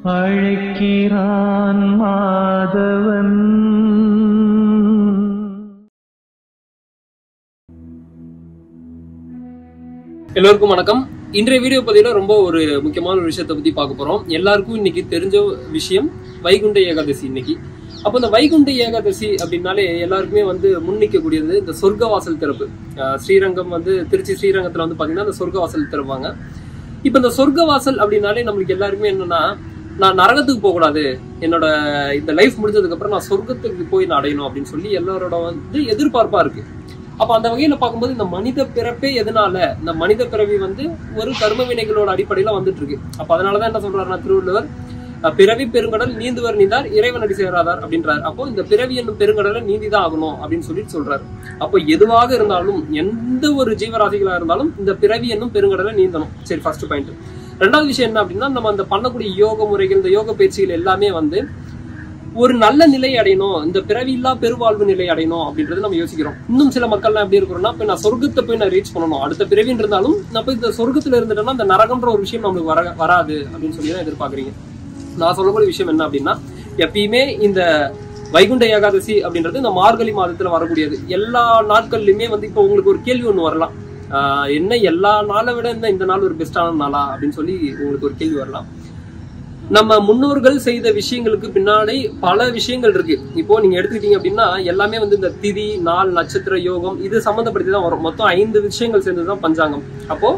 அழைக்கிறான் மாதவன் எல்லோருக்கும் வணக்கம் இன்றைய வீடியோ பதிவில் ரொம்ப ஒரு முக்கியமான ஒரு விஷயத்தை பத்தி பார்க்க போறோம் எல்லாருக்கும் இன்னைக்கு தெரிஞ்ச விஷயம் வைகுண்ட ஏகாதசி இன்னைக்கு அப்போ இந்த வைகுண்ட ஏகாதசி அப்படின்னாலே எல்லாருக்குமே வந்து முன்னிக்கக்கூடியது இந்த சொர்க்கவாசல் திறப்பு அஹ் ஸ்ரீரங்கம் வந்து திருச்சி ஸ்ரீரங்கத்துல வந்து பாத்தீங்கன்னா இந்த சொர்க்கவாசல் திறப்பாங்க இப்போ இந்த சொர்க்கவாசல் அப்படின்னாலே நம்மளுக்கு எல்லாருக்குமே என்னன்னா நான் நரகத்துக்கு போகக்கூடாது என்னோட இந்த லைஃப் முடிஞ்சதுக்கு அப்புறம் நான் சொர்க்கத்துக்கு போய் நான் அடையணும் அப்படின்னு சொல்லி எல்லாரோட வந்து எதிர்பார்ப்பா இருக்கு அப்ப அந்த வகையில பார்க்கும்போது இந்த மனித பிறப்பே எதனால இந்த மனித பிறவி வந்து ஒரு கர்ம வினைகளோட அடிப்படையில வந்துட்டு இருக்கு அப்ப அதனாலதான் என்ன சொல்றாருன்னா திருவள்ளுவர் அஹ், பிறவி பெருங்கடல் நீந்துவர் நீந்தார் இறைவன் அடி சேராதார் அப்படின்றார் அப்போ இந்த பிறவி என்னும் பெருங்கடலை நீந்திதான் ஆகணும் அப்படின்னு சொல்லிட்டு சொல்றாரு அப்போ எதுவாக இருந்தாலும் எந்த ஒரு ஜீவராசிகளா இருந்தாலும் இந்த பிறவி என்னும் பெருங்கடலை நீந்தணும் சரி ஃபர்ஸ்ட் பாயிண்ட் ரெண்டாவது விஷயம் என்ன அப்படின்னா நம்ம அந்த பண்ணக்கூடிய யோக முறைகள் இந்த யோக பயிற்சிகள் எல்லாமே வந்து ஒரு நல்ல நிலை அடையணும் இந்த பிறவி இல்லா பெருவாழ்வு நிலை அடையணும் அப்படின்றது நம்ம யோசிக்கிறோம் இன்னும் சில மக்கள்லாம் எப்படி இருக்கிறோம்னா இப்ப நான் சொர்க்கத்தை போய் நான் ரீச் பண்ணணும் அடுத்த பிறவின்னு இருந்தாலும் நான் போய் இந்த சொர்க்கத்துல இருந்துட்டேன்னா இந்த நரகம்ன்ற ஒரு விஷயம் நம்மளுக்கு வர வராது அப்படின்னு சொல்லி தான் எதிர்பார்க்குறீங்க நான் சொல்லக்கூடிய விஷயம் என்ன அப்படின்னா எப்பயுமே இந்த வைகுண்ட ஏகாதசி அப்படின்றது இந்த மார்கழி மாதத்துல வரக்கூடியது எல்லா நாட்கள்லயுமே வந்து இப்போ உங்களுக்கு ஒரு கேள்வி ஒண்ணு வரலாம் ஆஹ் என்ன எல்லா நாளை விட என்ன இந்த நாள் ஒரு பெஸ்டான நாளா அப்படின்னு சொல்லி உங்களுக்கு ஒரு கேள்வி வரலாம் நம்ம முன்னோர்கள் செய்த விஷயங்களுக்கு பின்னாடி பல விஷயங்கள் இருக்கு இப்போ நீங்க எடுத்துக்கிட்டீங்க அப்படின்னா எல்லாமே வந்து இந்த திதி நாள் நட்சத்திர யோகம் இது சம்மந்தப்படுத்தி தான் வரும் மொத்தம் ஐந்து விஷயங்கள் சேர்ந்ததுதான் பஞ்சாங்கம் அப்போ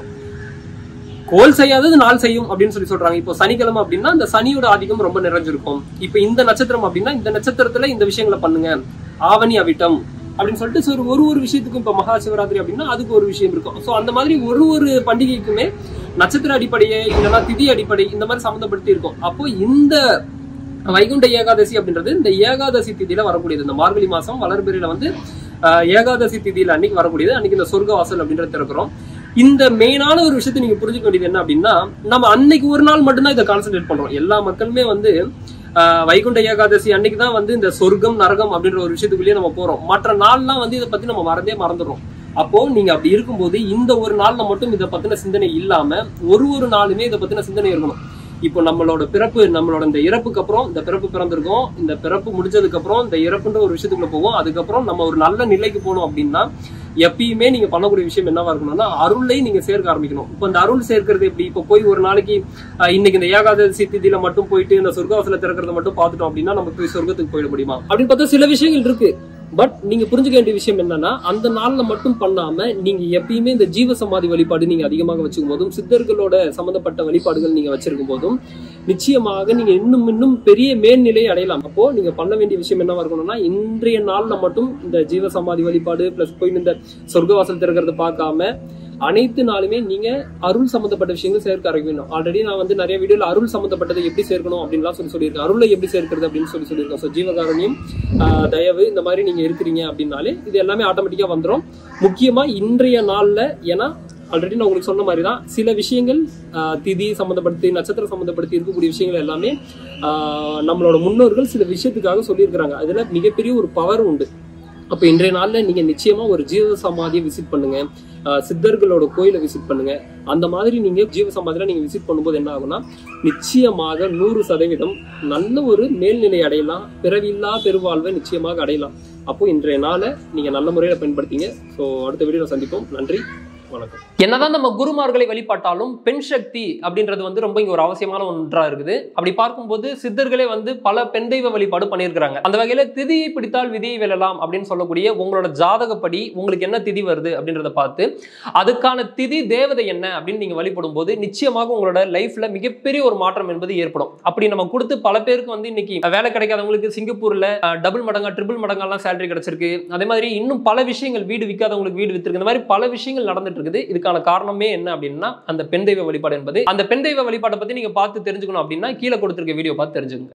கோல் செய்யாதது நாள் செய்யும் அப்படின்னு சொல்லி சொல்றாங்க இப்போ சனிக்கிழமை அப்படின்னா இந்த சனியோட ஆதிக்கம் ரொம்ப நிறைஞ்சிருக்கும் இப்போ இந்த நட்சத்திரம் அப்படின்னா இந்த நட்சத்திரத்துல இந்த விஷயங்களை பண்ணுங்க ஆவணி அவிட்டம் அப்படின்னு சொல்லிட்டு so ஒரு ஒரு விஷயத்துக்கும் இப்போ மகா சிவராத்திரி அப்படின்னா அதுக்கு ஒரு விஷயம் இருக்கும் ஸோ அந்த மாதிரி ஒரு ஒரு பண்டிகைக்குமே நட்சத்திர அடிப்படையே இல்லைன்னா திதி அடிப்படை இந்த மாதிரி சம்மந்தப்படுத்தி இருக்கும் அப்போ இந்த வைகுண்ட ஏகாதசி அப்படின்றது இந்த ஏகாதசி திதியில வரக்கூடியது இந்த மார்கழி மாசம் வளர்பிறையில வந்து ஆஹ், ஏகாதசி திதியில அன்னைக்கு வரக்கூடியது அன்னைக்கு இந்த சொர்க்க வாசல் அப்படின்றத திறக்கிறோம் இந்த மெயினான ஒரு விஷயத்தை நீங்க புரிஞ்சுக்க வேண்டியது என்ன அப்படின்னா நம்ம அன்னைக்கு ஒரு நாள் மட்டும்தான் இதை கான்சென்ட்ரேட் பண்றோம் எல்லா மக்களுமே வந்து ஆஹ், வைகுண்ட ஏகாதசி அன்னைக்கு தான் வந்து இந்த சொர்க்கம் நரகம் அப்படின்ற ஒரு விஷயத்துக்குள்ளேயே நம்ம போறோம் மற்ற நாள்லாம் வந்து இதை பத்தி நம்ம மறந்தே மறந்துடுறோம் அப்போ நீங்க அப்படி இருக்கும்போது இந்த ஒரு நாள்ல மட்டும் இதை பத்தின சிந்தனை இல்லாம ஒரு ஒரு நாளுமே இதை பத்தின சிந்தனை இருக்கணும் இப்போ நம்மளோட பிறப்பு நம்மளோட இந்த இறப்புக்கு அப்புறம் இந்த பிறப்பு பிறந்திருக்கோம் இந்த பிறப்பு முடிஞ்சதுக்கு அப்புறம் இந்த இறப்புன்ற ஒரு விஷயத்துக்குள்ள போவோம் அதுக்கப்புறம் நம்ம ஒரு நல்ல நிலைக்கு போகணும் அப்படின்னா எப்பயுமே நீங்க பண்ணக்கூடிய விஷயம் என்னவா இருக்கணும்னா அருளை நீங்க சேர்க்க ஆரம்பிக்கணும் இப்போ இந்த அருள் சேர்க்கிறது எப்படி இப்போ போய் ஒரு நாளைக்கு அஹ், இன்னைக்கு இந்த ஏகாதசி திதியில மட்டும் போயிட்டு இந்த சொர்க்கவாசல திறக்கிறத மட்டும் பார்த்துட்டோம் அப்படின்னா நம்ம போய் சொர்க்கத்துக்கு போயிட முடியுமா அப்படின்னு பார்த்தா சில விஷயங்கள் இருக்கு பட் நீங்க புரிஞ்சுக்க வேண்டிய விஷயம் என்னன்னா அந்த நாள்ல மட்டும் பண்ணாம நீங்க எப்பயுமே இந்த ஜீவ சமாதி வழிபாடு நீங்க அதிகமாக வச்சுக்கும் போதும் சித்தர்களோட சம்பந்தப்பட்ட வழிபாடுகள் நீங்க வச்சிருக்கும் போதும் நிச்சயமாக நீங்க இன்னும் இன்னும் பெரிய மேல்நிலையை அடையலாம் அப்போ நீங்க பண்ண வேண்டிய விஷயம் என்னவா இருக்கணும்னா இன்றைய நாள்ல மட்டும் இந்த ஜீவ சமாதி வழிபாடு பிளஸ் போய் இந்த சொர்க்கவாசல் திறக்கிறத பார்க்காம அனைத்து நாளுமே நீங்க அருள் சம்பந்தப்பட்ட விஷயங்கள் சேர்க்க ஆரம்பிக்கணும் ஆல்ரெடி நான் வந்து நிறைய வீடியோல அருள் சம்பந்தப்பட்டதை எப்படி சேர்க்கணும் அப்படின்லாம் சொல்லி சொல்லியிருக்கேன் அருளை எப்படி சேர்க்கிறது அப்படின்னு சொல்லி சொல்லியிருக்கேன் ஸோ ஜீவகாரணியம் ஆஹ், தயவு இந்த மாதிரி நீங்க இருக்கிறீங்க அப்படின்னாலே இது எல்லாமே ஆட்டோமேட்டிக்கா வந்துடும் முக்கியமா இன்றைய நாள்ல ஏன்னா ஆல்ரெடி நான் உங்களுக்கு சொன்ன மாதிரி தான் சில விஷயங்கள் ஆஹ், திதி சம்மந்தப்படுத்தி நட்சத்திரம் சம்மந்தப்படுத்தி இருக்கக்கூடிய விஷயங்கள் எல்லாமே ஆஹ், நம்மளோட முன்னோர்கள் சில விஷயத்துக்காக சொல்லியிருக்கிறாங்க அதுல மிகப்பெரிய ஒரு பவர் உண்டு அப்ப இன்றைய நாள்ல நீங்க நிச்சயமா ஒரு ஜீவ சமாதியை விசிட் பண்ணுங்க ஆஹ், சித்தர்களோட கோயிலை விசிட் பண்ணுங்க அந்த மாதிரி நீங்க ஜீவ சமாதியில நீங்க விசிட் பண்ணும்போது என்ன ஆகும்னா நிச்சயமாக நூறு சதவீதம் நல்ல ஒரு மேல்நிலை அடையலாம் பிறவில்லா பெருவாழ்வை நிச்சயமாக அடையலாம் அப்போ இன்றைய நாளை நீங்க நல்ல முறையில பயன்படுத்திங்க ஸோ அடுத்த வீடியோல சந்திப்போம் நன்றி வணக்கம் என்னதான் நம்ம குருமார்களை வழிபாட்டாலும் பெண் சக்தி அப்படின்றது வந்து ரொம்ப இங்க ஒரு அவசியமான ஒன்றா இருக்குது அப்படி பார்க்கும்போது சித்தர்களே வந்து பல பெண் தெய்வ வழிபாடு பண்ணியிருக்கிறாங்க அந்த வகையில திதியை பிடித்தால் விதியை வெல்லலாம் அப்படின்னு சொல்லக்கூடிய உங்களோட ஜாதகப்படி உங்களுக்கு என்ன திதி வருது அப்படின்றத பார்த்து அதுக்கான திதி தேவதை என்ன அப்படின்னு நீங்க வழிபடும் போது நிச்சயமாக உங்களோட லைஃப்ல மிகப்பெரிய ஒரு மாற்றம் என்பது ஏற்படும் அப்படி நம்ம கொடுத்து பல பேருக்கு வந்து இன்னைக்கு வேலை கிடைக்காதவங்களுக்கு சிங்கப்பூர்ல டபுள் மடங்கா ட்ரிபிள் மடங்கெல்லாம் சேலரி கிடைச்சிருக்கு அதே மாதிரி இன்னும் பல விஷயங்கள் வீடு விற்காதவங்களுக்கு வீடு வித்திருக்கு இந்த மாதிரி பல விஷயங்கள் நடந்துட்டு இருக்குது இதுக்கான காரணமே என்ன அப்படின்னா அந்த பெண் தெய்வ வழிபாடு என்பது அந்த பெண் தெய்வ வழிபாட்டை பத்தி நீங்க பார்த்து தெரிஞ்சுக்கணும் அப்படின்னா கீழே கொடுத்திருக்க வீடியோ பார்த்து தெரிஞ்சுக்கோங்க